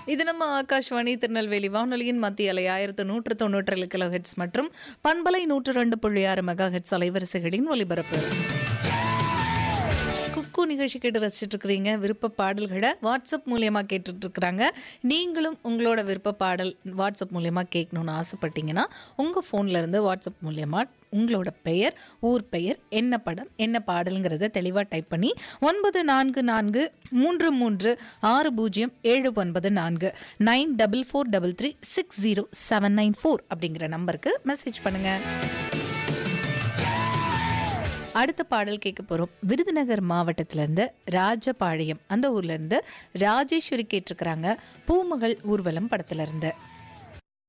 இது நம்ம ஆகாஷ்வாணி திருநெல்வேலி வானொலியின் மத்திய அலை ஆயிரத்து நூற்று தொண்ணூற்றி கிலோ ஹெட்ஸ் மற்றும் பண்பலை நூற்று ரெண்டு புள்ளி ஆறு மெகா ஹெட்ஸ் அலைவரிசைகளின் ஒலிபரப்பு குக்கு நிகழ்ச்சி கேட்டு ரசிச்சுட்டு இருக்கிறீங்க விருப்ப பாடல்களை வாட்ஸ்அப் மூலியமாக கேட்டுட்டு இருக்கிறாங்க நீங்களும் உங்களோட விருப்ப பாடல் வாட்ஸ்அப் மூலியமாக கேட்கணும்னு ஆசைப்பட்டீங்கன்னா உங்கள் ஃபோன்ல இருந்து வாட்ஸ்அப் மூலியமாக உங்களோட பெயர் ஊர் பெயர் என்ன படம் என்ன பாடலுங்கிறத தெளிவாக டைப் பண்ணி ஒன்பது நான்கு நான்கு மூன்று மூன்று ஆறு பூஜ்ஜியம் ஏழு ஒன்பது நான்கு nine double four double three six zero seven nine four அப்படிங்கிற நம்பருக்கு மெசேஜ் பண்ணுங்கள் அடுத்த பாடல் கேட்க போகிறோம் விருதுநகர் மாவட்டத்திலேருந்து ராஜபாளையம் அந்த ஊர்லேருந்து ராஜேஸ்வரி கேட்டிருக்கிறாங்க பூமகள் ஊர்வலம் படத்துலேருந்து